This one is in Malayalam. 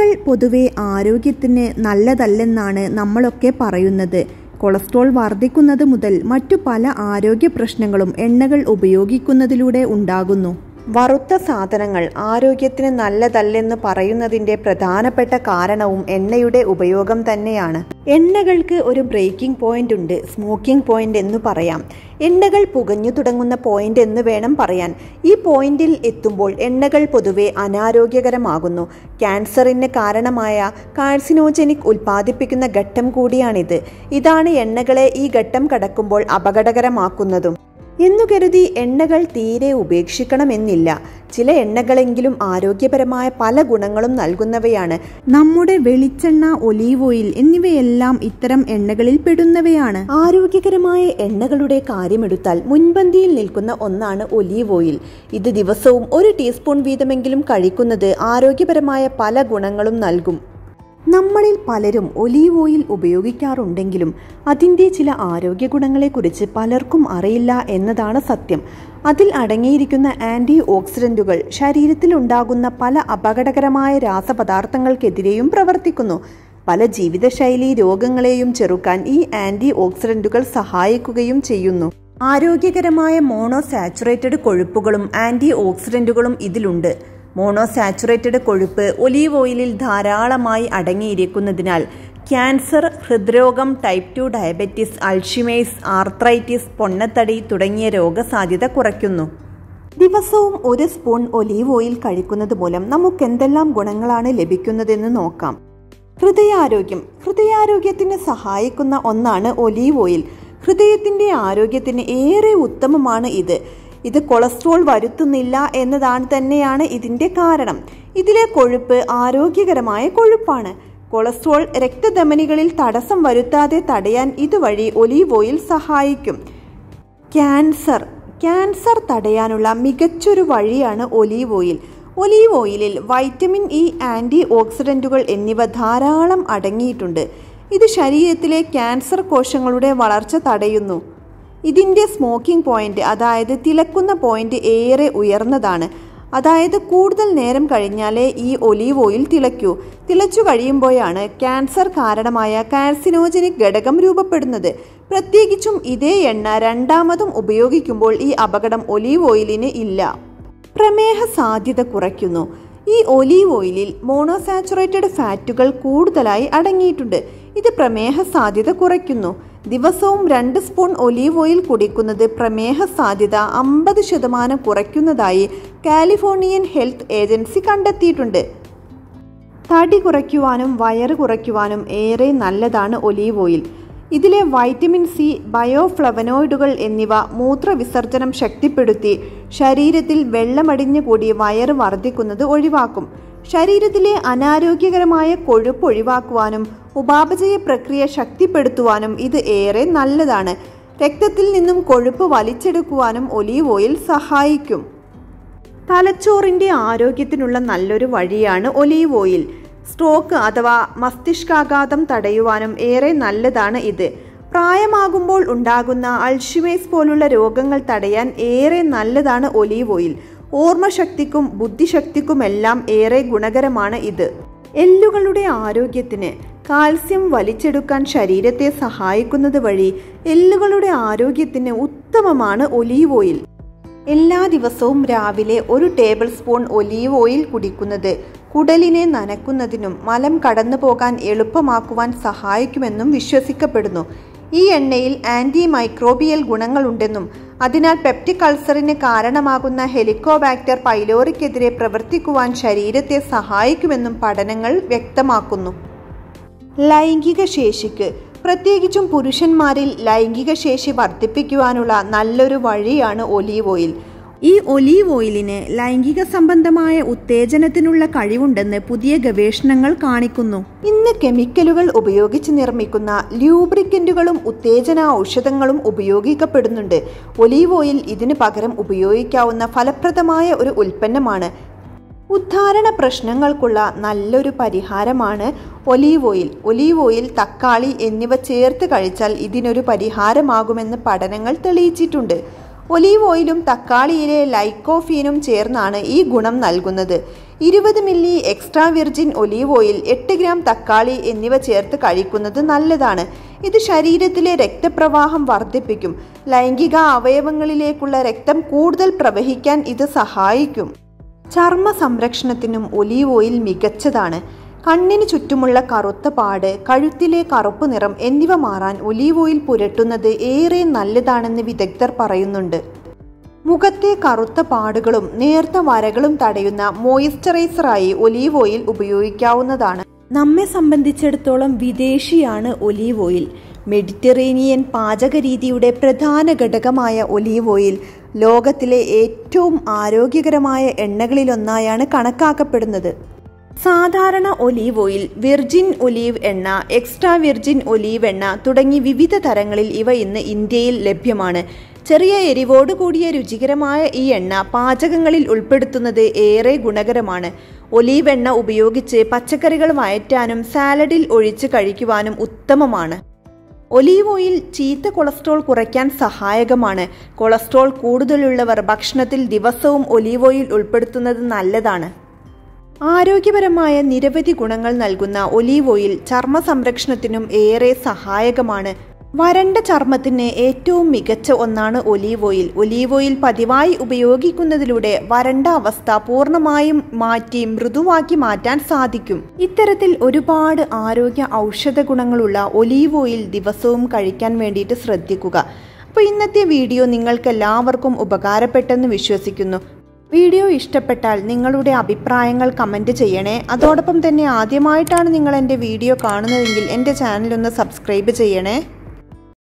എണ്ണകൾ പൊതുവെ ആരോഗ്യത്തിന് നല്ലതല്ലെന്നാണ് നമ്മളൊക്കെ പറയുന്നത് കൊളസ്ട്രോൾ വർദ്ധിക്കുന്നത് മുതൽ മറ്റു പല ആരോഗ്യ പ്രശ്നങ്ങളും എണ്ണകൾ ഉപയോഗിക്കുന്നതിലൂടെ ഉണ്ടാകുന്നു വറുത്ത സാധനങ്ങൾ ആരോഗ്യത്തിന് നല്ലതല്ലെന്ന് പറയുന്നതിന്റെ പ്രധാനപ്പെട്ട കാരണവും എണ്ണയുടെ ഉപയോഗം തന്നെയാണ് എണ്ണകൾക്ക് ഒരു ബ്രേക്കിംഗ് പോയിന്റ് ഉണ്ട് സ്മോക്കിംഗ് പോയിന്റ് എന്ന് പറയാം എണ്ണകൾ പുകഞ്ഞു തുടങ്ങുന്ന പോയിന്റ് എന്ന് വേണം പറയാൻ ഈ പോയിന്റിൽ എത്തുമ്പോൾ എണ്ണകൾ പൊതുവെ അനാരോഗ്യകരമാകുന്നു ക്യാൻസറിന് കാരണമായ കാഴ്സിനോജനിക് ഉൽപ്പാദിപ്പിക്കുന്ന ഘട്ടം കൂടിയാണിത് ഇതാണ് എണ്ണകളെ ഈ ഘട്ടം കടക്കുമ്പോൾ അപകടകരമാക്കുന്നതും എന്നു കരുതി എണ്ണകൾ തീരെ ഉപേക്ഷിക്കണമെന്നില്ല ചില എണ്ണകളെങ്കിലും ആരോഗ്യപരമായ പല ഗുണങ്ങളും നൽകുന്നവയാണ് നമ്മുടെ വെളിച്ചെണ്ണ ഒലീവ് ഓയിൽ എന്നിവയെല്ലാം ഇത്തരം എണ്ണകളിൽ പെടുന്നവയാണ് ആരോഗ്യകരമായ എണ്ണകളുടെ കാര്യമെടുത്താൽ മുൻപന്തിയിൽ നിൽക്കുന്ന ഒന്നാണ് ഒലീവ് ഓയിൽ ഇത് ദിവസവും ഒരു ടീസ്പൂൺ വീതമെങ്കിലും കഴിക്കുന്നത് ആരോഗ്യപരമായ പല ഗുണങ്ങളും നൽകും നമ്മളിൽ പലരും ഒലീവ് ഓയിൽ ഉപയോഗിക്കാറുണ്ടെങ്കിലും അതിൻ്റെ ചില ആരോഗ്യ ഗുണങ്ങളെക്കുറിച്ച് പലർക്കും അറിയില്ല എന്നതാണ് സത്യം അതിൽ അടങ്ങിയിരിക്കുന്ന ആൻറ്റി ഓക്സിഡൻറ്റുകൾ ശരീരത്തിൽ ഉണ്ടാകുന്ന പല അപകടകരമായ രാസപദാർത്ഥങ്ങൾക്കെതിരെയും പ്രവർത്തിക്കുന്നു പല ജീവിതശൈലി രോഗങ്ങളെയും ചെറുക്കാൻ ഈ ആൻറ്റി ഓക്സിഡൻറ്റുകൾ സഹായിക്കുകയും ചെയ്യുന്നു ആരോഗ്യകരമായ മോണോസാച്ചുറേറ്റഡ് കൊഴുപ്പുകളും ആൻറ്റി ഓക്സിഡൻറ്റുകളും ഇതിലുണ്ട് മോണോസാച്ചുറേറ്റഡ് കൊഴുപ്പ് ഒലീവ് ഓയിലിൽ ധാരാളമായി അടങ്ങിയിരിക്കുന്നതിനാൽ ക്യാൻസർ ഹൃദ്രോഗം type two diabetes Alzheimer's arthritis പൊണ്ണത്തടി തുടങ്ങിയ രോഗസാധ്യത കുറയ്ക്കുന്നു ദിവസവും ഒരു സ്പൂൺ ഒലീവ് ഓയിൽ കഴിക്കുന്നത് മൂലം നമുക്ക് എന്തെല്ലാം ഗുണങ്ങളാണ് ലഭിക്കുന്നതെന്ന് നോക്കാം ഹൃദയാരോഗ്യം ഹൃദയാരോഗ്യത്തിന് സഹായിക്കുന്ന ഒന്നാണ് ഒലീവ് ഓയിൽ ഹൃദയത്തിന്റെ ആരോഗ്യത്തിന് ഏറെ ഉത്തമമാണ് ഇത് ഇത് കൊളസ്ട്രോൾ വരുത്തുന്നില്ല എന്നതാണ് തന്നെയാണ് ഇതിന്റെ കാരണം ഇതിലെ കൊഴുപ്പ് ആരോഗ്യകരമായ കൊഴുപ്പാണ് കൊളസ്ട്രോൾ രക്തധമനികളിൽ തടസ്സം വരുത്താതെ തടയാൻ ഇതുവഴി ഒലീവ് ഓയിൽ സഹായിക്കും ക്യാൻസർ ക്യാൻസർ തടയാനുള്ള മികച്ചൊരു വഴിയാണ് ഒലീവ് ഓയിൽ ഒലീവ് ഓയിലിൽ വൈറ്റമിൻ ഇ ആൻറ്റി ഓക്സിഡൻറ്റുകൾ എന്നിവ ധാരാളം അടങ്ങിയിട്ടുണ്ട് ഇത് ശരീരത്തിലെ ക്യാൻസർ കോശങ്ങളുടെ വളർച്ച തടയുന്നു ഇതിൻ്റെ സ്മോക്കിംഗ് പോയിന്റ് അതായത് തിളക്കുന്ന പോയിന്റ് ഏറെ ഉയർന്നതാണ് അതായത് കൂടുതൽ നേരം കഴിഞ്ഞാലേ ഈ ഒലീവ് ഓയിൽ തിളയ്ക്കൂ തിളച്ചു കഴിയുമ്പോഴാണ് ക്യാൻസർ കാരണമായ കാർസിനോജനിക് ഘടകം രൂപപ്പെടുന്നത് പ്രത്യേകിച്ചും ഇതേ എണ്ണ രണ്ടാമതും ഉപയോഗിക്കുമ്പോൾ ഈ അപകടം ഒലീവ് ഓയിലിന് ഇല്ല പ്രമേഹ സാധ്യത കുറയ്ക്കുന്നു ഈ ഒലീവ് ഓയിലിൽ മോണോസാച്ചുറേറ്റഡ് ഫാറ്റുകൾ കൂടുതലായി അടങ്ങിയിട്ടുണ്ട് ഇത് പ്രമേഹ സാധ്യത കുറയ്ക്കുന്നു ദിവസവും രണ്ട് സ്പൂൺ ഒലീവ് ഓയിൽ കുടിക്കുന്നത് പ്രമേഹ സാധ്യത അമ്പത് ശതമാനം കുറയ്ക്കുന്നതായി കാലിഫോർണിയൻ ഹെൽത്ത് ഏജൻസി കണ്ടെത്തിയിട്ടുണ്ട് തടി കുറയ്ക്കുവാനും വയറ് കുറയ്ക്കുവാനും ഏറെ നല്ലതാണ് ഒലീവ് ഓയിൽ ഇതിലെ വൈറ്റമിൻ സി ബയോഫ്ലവനോയിഡുകൾ എന്നിവ മൂത്രവിസർജനം ശക്തിപ്പെടുത്തി ശരീരത്തിൽ വെള്ളമടിഞ്ഞു കൂടി വയറ് വർദ്ധിക്കുന്നത് ഒഴിവാക്കും ശരീരത്തിലെ അനാരോഗ്യകരമായ കൊഴുപ്പ് ഒഴിവാക്കുവാനും ഉപാപചയ പ്രക്രിയ ശക്തിപ്പെടുത്തുവാനും ഇത് ഏറെ നല്ലതാണ് രക്തത്തിൽ നിന്നും കൊഴുപ്പ് വലിച്ചെടുക്കുവാനും ഒലീവ് ഓയിൽ സഹായിക്കും തലച്ചോറിന്റെ ആരോഗ്യത്തിനുള്ള നല്ലൊരു വഴിയാണ് ഒലീവ് ഓയിൽ സ്ട്രോക്ക് അഥവാ മസ്തിഷ്കാഘാതം തടയുവാനും ഏറെ നല്ലതാണ് ഇത് പ്രായമാകുമ്പോൾ ഉണ്ടാകുന്ന അൾഷിമേസ് പോലുള്ള രോഗങ്ങൾ തടയാൻ ഏറെ നല്ലതാണ് ഒലീവ് ഓയിൽ ഓർമ്മശക്തിക്കും ബുദ്ധിശക്തിക്കുമെല്ലാം ഏറെ ഗുണകരമാണ് ഇത് എല്ലുകളുടെ ആരോഗ്യത്തിന് കാൽസ്യം വലിച്ചെടുക്കാൻ ശരീരത്തെ സഹായിക്കുന്നത് വഴി എല്ലുകളുടെ ആരോഗ്യത്തിന് ഉത്തമമാണ് ഒലീവ് ഓയിൽ എല്ലാ ദിവസവും രാവിലെ ഒരു ടേബിൾ സ്പൂൺ ഒലീവ് ഓയിൽ കുടിക്കുന്നത് കുടലിനെ നനക്കുന്നതിനും മലം കടന്നു പോകാൻ എളുപ്പമാക്കുവാൻ സഹായിക്കുമെന്നും വിശ്വസിക്കപ്പെടുന്നു ഈ എണ്ണയിൽ ആന്റി മൈക്രോബിയൽ ഗുണങ്ങളുണ്ടെന്നും അതിനാൽ പെപ്റ്റിക് അൾസറിന് കാരണമാകുന്ന ഹെലിക്കോബാക്ടർ പൈലോറിക്കെതിരെ പ്രവർത്തിക്കുവാൻ ശരീരത്തെ സഹായിക്കുമെന്നും പഠനങ്ങൾ വ്യക്തമാക്കുന്നു ലൈംഗിക ശേഷിക്ക് പ്രത്യേകിച്ചും പുരുഷന്മാരിൽ ലൈംഗിക ശേഷി വർദ്ധിപ്പിക്കുവാനുള്ള നല്ലൊരു വഴിയാണ് ഒലീവ് ഓയിൽ ഈ ഒലീവ് ഓയിലിന് ലൈംഗിക സംബന്ധമായ ഉത്തേജനത്തിനുള്ള കഴിവുണ്ടെന്ന് പുതിയ ഗവേഷണങ്ങൾ കാണിക്കുന്നു ഇന്ന് കെമിക്കലുകൾ ഉപയോഗിച്ച് നിർമ്മിക്കുന്ന ലൂബ്രിക്കന്റുകളും ഉത്തേജന ഔഷധങ്ങളും ഉപയോഗിക്കപ്പെടുന്നുണ്ട് ഒലീവ് ഓയിൽ ഇതിന് പകരം ഉപയോഗിക്കാവുന്ന ഫലപ്രദമായ ഒരു ഉൽപ്പന്നമാണ് ഉദ്ധാരണ പ്രശ്നങ്ങൾക്കുള്ള നല്ലൊരു പരിഹാരമാണ് ഒലീവ് ഓയിൽ ഒലീവ് ഓയിൽ തക്കാളി എന്നിവ ചേർത്ത് കഴിച്ചാൽ ഇതിനൊരു പരിഹാരമാകുമെന്ന് പഠനങ്ങൾ തെളിയിച്ചിട്ടുണ്ട് ഒലീവ് ഓയിലും തക്കാളിയിലെ ലൈക്കോഫീനും ചേർന്നാണ് ഈ ഗുണം നൽകുന്നത് ഇരുപത് milli extra virgin olive oil എട്ട് ഗ്രാം തക്കാളി എന്നിവ ചേർത്ത് കഴിക്കുന്നത് നല്ലതാണ് ഇത് ശരീരത്തിലെ രക്തപ്രവാഹം വർദ്ധിപ്പിക്കും ലൈംഗിക അവയവങ്ങളിലേക്കുള്ള രക്തം കൂടുതൽ പ്രവഹിക്കാൻ ഇത് സഹായിക്കും ചർമ്മ സംരക്ഷണത്തിനും ഒലീവ് ഓയിൽ മികച്ചതാണ് കണ്ണിന് ചുറ്റുമുള്ള കറുത്ത പാട് കഴുത്തിലെ കറുപ്പ് നിറം എന്നിവ മാറാൻ ഒലീവ് ഓയിൽ പുരട്ടുന്നത് ഏറെ നല്ലതാണെന്ന് വിദഗ്ധർ പറയുന്നുണ്ട് മുഖത്തെ കറുത്ത പാടുകളും നേർത്ത വരകളും തടയുന്ന മോയിസ്ചറൈസറായി ഒലീവ് ഓയിൽ ഉപയോഗിക്കാവുന്നതാണ് നമ്മെ സംബന്ധിച്ചിടത്തോളം വിദേശിയാണ് ഒലീവ് ഓയിൽ മെഡിറ്ററേനിയൻ പാചകരീതിയുടെ പ്രധാന ഘടകമായ ഒലീവ് ഓയിൽ ലോകത്തിലെ ഏറ്റവും ആരോഗ്യകരമായ എണ്ണകളിലൊന്നായാണ് കണക്കാക്കപ്പെടുന്നത് സാധാരണ ഒലീവ് ഓയിൽ വിർജിൻ ഒലീവ് എണ്ണ എക്സ്ട്രാ വിർജിൻ ഒലീവ് എണ്ണ തുടങ്ങി വിവിധ തരങ്ങളിൽ ഇവ ഇന്ന് ഇന്ത്യയിൽ ലഭ്യമാണ് ചെറിയ എരിവോട് കൂടിയ രുചികരമായ ഈ എണ്ണ പാചകങ്ങളിൽ ഉൾപ്പെടുത്തുന്നത് ഏറെ ഗുണകരമാണ് ഒലീവ് എണ്ണ ഉപയോഗിച്ച് പച്ചക്കറികൾ വയറ്റാനും സാലഡിൽ ഒഴിച്ച് കഴിക്കുവാനും ഉത്തമമാണ് ഒലീവ് ഓയിൽ ചീത്ത കൊളസ്ട്രോൾ കുറയ്ക്കാൻ സഹായകമാണ് കൊളസ്ട്രോൾ കൂടുതലുള്ളവർ ഭക്ഷണത്തിൽ ദിവസവും ഒലീവ് ഓയിൽ ഉൾപ്പെടുത്തുന്നത് നല്ലതാണ് ആരോഗ്യപരമായ നിരവധി ഗുണങ്ങൾ നൽകുന്ന ഒലീവ് ഓയിൽ ചർമ്മ സംരക്ഷണത്തിനും ഏറെ സഹായകമാണ് വരണ്ട ചർമ്മത്തിന് ഏറ്റവും മികച്ച ഒന്നാണ് ഒലീവ് ഓയിൽ ഒലീവ് ഓയിൽ പതിവായി ഉപയോഗിക്കുന്നതിലൂടെ വരണ്ട അവസ്ഥ പൂർണ്ണമായും മാറ്റി മൃദുവാക്കി മാറ്റാൻ സാധിക്കും ഇത്തരത്തിൽ ഒരുപാട് ആരോഗ്യ ഔഷധ ഗുണങ്ങളുള്ള ഒലീവ് ഓയിൽ ദിവസവും കഴിക്കാൻ വേണ്ടിയിട്ട് ശ്രദ്ധിക്കുക അപ്പോൾ ഇന്നത്തെ വീഡിയോ നിങ്ങൾക്ക് എല്ലാവർക്കും ഉപകാരപ്പെട്ടെന്ന് വിശ്വസിക്കുന്നു വീഡിയോ ഇഷ്ടപ്പെട്ടാൽ നിങ്ങളുടെ അഭിപ്രായങ്ങൾ കമൻറ്റ് ചെയ്യണേ അതോടൊപ്പം തന്നെ ആദ്യമായിട്ടാണ് നിങ്ങൾ എൻ്റെ വീഡിയോ കാണുന്നതെങ്കിൽ എൻ്റെ ചാനലൊന്ന് സബ്സ്ക്രൈബ് ചെയ്യണേ